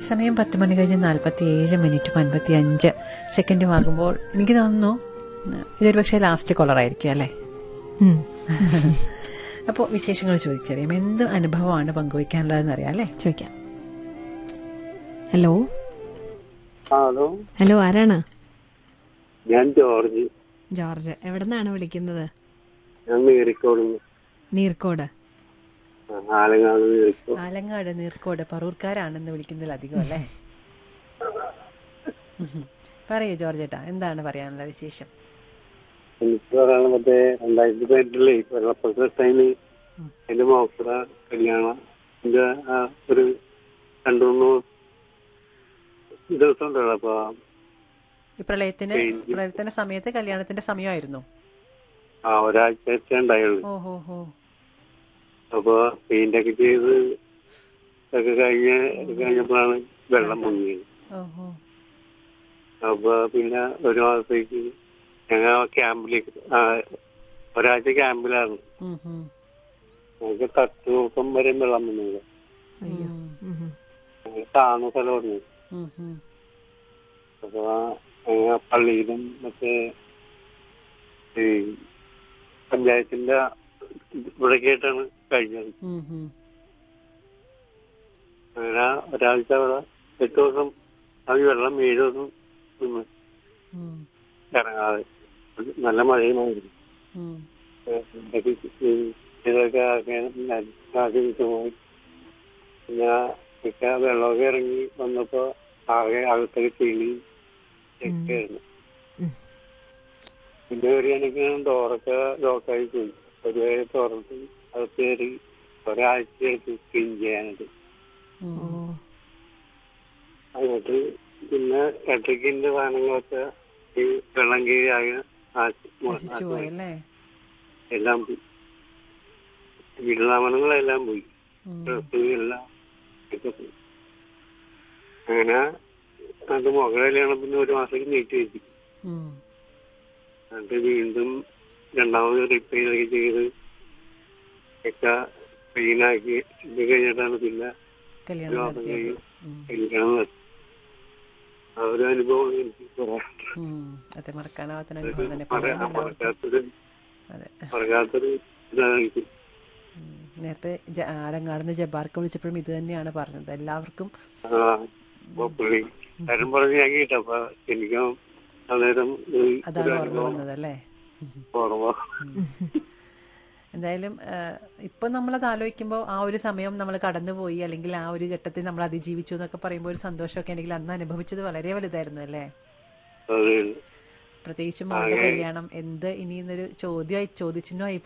സമയം പത്ത് മണി കഴിഞ്ഞ് നാൽപ്പത്തി ഏഴ് മിനിറ്റും അൻപത്തി അഞ്ച് സെക്കൻഡും ആകുമ്പോൾ എനിക്ക് തോന്നുന്നു ഇതൊരു പക്ഷേ ലാസ്റ്റ് കോളറായിരിക്കും അല്ലേ ഉം. അപ്പോൾ വിശേഷങ്ങൾ ചോദിച്ചറിയാം എന്ത് അനുഭവമാണ് പങ്കുവയ്ക്കാനുള്ളതെന്ന് അറിയാം അല്ലേ ചോദിക്കാം ഹലോ ആ, ഹലോ ഹലോ ആരാണ് ഞാൻ ജോർജ് ജോർജ് എവിടെ നിന്നാണ് വിളിക്കുന്നത് ഞാൻ നീറിക്കോട് നീർക്കോട് ആലങ്ങാട് നീറിക്കോ ആലങ്ങാട് നീർക്കോട് പറൂർക്കാരാണെന്ന് വിളിക്കുന്നതിൽ അധികം അല്ലേ ഉം. പറയൂ ജോർജ് ഏട്ടാ എന്താണ് പറയാനുള്ള വിശേഷം എനിക്ക് പറയാനുള്ള മറ്റേ രണ്ടായിരത്തി പതിനെട്ടിലെ വെള്ളപ്പൊക്ക ടൈമിൽ എന്റെ മോക്കട കല്യാണം എന്റെ ആ ഒരു രണ്ടു മൂന്ന് ദിവസം ഉണ്ടല്ലോ അപ്പൊ ഈ പ്രളയത്തിന് പ്രളയത്തിന്റെ സമയത്ത് കല്യാണത്തിന്റെ സമയമായിരുന്നു ആ ഒരാഴ്ച ഉണ്ടായുള്ളൂ ഓ ഹോ ഹോ അപ്പൊ പെയിന്റ് ഒക്കെ ചെയ്ത് ഒക്കെ കഴിഞ്ഞ് കഴിഞ്ഞപ്പോഴാണ് വെള്ളം പൊങ്ങിയത് ഓ ഹോ അപ്പൊ പിന്നെ ഒരു മാസത്തേക്ക് ഞങ്ങൾ ക്യാമ്പിലേക്ക് ആ, ഒരാഴ്ച ക്യാമ്പിലായിരുന്നു ഉം, ഉം. ഞങ്ങൾക്ക് തട്ടുതൂക്കം വരെ വെള്ളം വന്നത് അയ്യോ ഉം. ഞങ്ങൾ താണ സ്ഥലമായിരുന്നു ഉം, ഉം. അപ്പൊ ഞങ്ങൾ പള്ളിയിലും മറ്റേ ഈ പഞ്ചായത്തിന്റെ ഇവിടേക്കായിട്ടാണ് കഴിഞ്ഞത് ഉം, ഉം. അങ്ങനെ ഒരാഴ്ച അവിടെ എട്ട് ദിവസം അത് വെള്ളം ഏഴ് ദിവസം നിന്ന് ഉം, ഇറങ്ങാതെ നല്ല മഴയുമായിരുന്നു ഉം. ഇതൊക്കെ ഈ- ഇതൊക്കെ ആക്കി പോയി പിന്നെ ഒക്കെ വെള്ളമൊക്കെ ഇറങ്ങി വന്നപ്പോ ആകെ അകത്തൊക്കെ ചെളി ഒക്കെ ആയിരുന്നു ഉം. പിന്നെ കയറിയാണെങ്കിൽ ഡോറൊക്കെ ലോക്കായി പോയി ഒരു തുറന്നിട്ട് അകത്ത് കയറി ഒരാഴ്ച എടുത്ത് ക്ലീൻ ചെയ്യാനായിട്ട് ഉം. ഓ എന്നിട്ട് പിന്നെ ഇലക്ട്രിക്കിന്റെ സാധനങ്ങളൊക്കെ ഈ വെള്ളം കീഴി ആകെ നാശ- നശിച്ചു പോയി അല്ലേ എല്ലാം പോയി വീട്ടുതാമനങ്ങളെല്ലാം പോയി ഉം. ഡ്രസ്സ് എല്ലാം ഒക്കെ പോയി അങ്ങനെ അത് മകളെ കല്യാണം പിന്നെ ഒരു മാസം നീട്ടി വെച്ചു ഉം. എന്നിട്ട് വീണ്ടും രണ്ടാമത് റിപ്പയർ ഒക്കെ ചെയ്ത് ഒക്കെ ക്ലീനാക്കി ഇത് കഴിഞ്ഞിട്ടാണ് പിന്നെ ഒരു കല്യാണം മാസം നടത്തിയത് കഴിഞ്ഞ് ഉം. കല്യാണം നടത്തി ആ ഒരു അനുഭവം എനിക്ക് പറയാം ഉം. അതെ മറക്കാനാവാത്ത അനുഭവം തന്നെ പറയാൻ എല്ലാവർക്കും മറക്കാത്തൊരു അതെ മറക്കാത്തൊരു ഇതാണ് എനിക്ക് ഉം. നേരത്തെ ജ- ആലങ്ങാടുന്ന് ജബാർക്ക് വിളിച്ചപ്പോഴും ഇത് തന്നെയാണ് പറഞ്ഞത് എല്ലാവർക്കും ആ അപ്പൊ പുള്ളി കാര്യം പറഞ്ഞ് ഞാൻ കേട്ടു അപ്പൊ എനിക്കും അന്നേരം ഒരു അതാണ് ഒരു ഓർമ്മ അനുഭവം വന്നത് അല്ലേ ഓർമ്മ എന്തായാലും ഇപ്പം നമ്മളത് ആലോചിക്കുമ്പോൾ ആ ഒരു സമയം നമ്മൾ കടന്നുപോയി അല്ലെങ്കിൽ ആ ഒരു ഘട്ടത്തിൽ നമ്മൾ അതിജീവിച്ചു എന്നൊക്കെ പറയുമ്പോൾ ഒരു സന്തോഷമൊക്കെ ഉണ്ടെങ്കിൽ അന്ന് അനുഭവിച്ചത് വളരെ വലുതായിരുന്നു അല്ലേ അത് പ്രത്യേകിച്ചും അവളുടെ കല്യാണം എന്ത് ഇനി എന്നൊരു ചോദ്യമായി ചോദിച്ചിനോ ആയി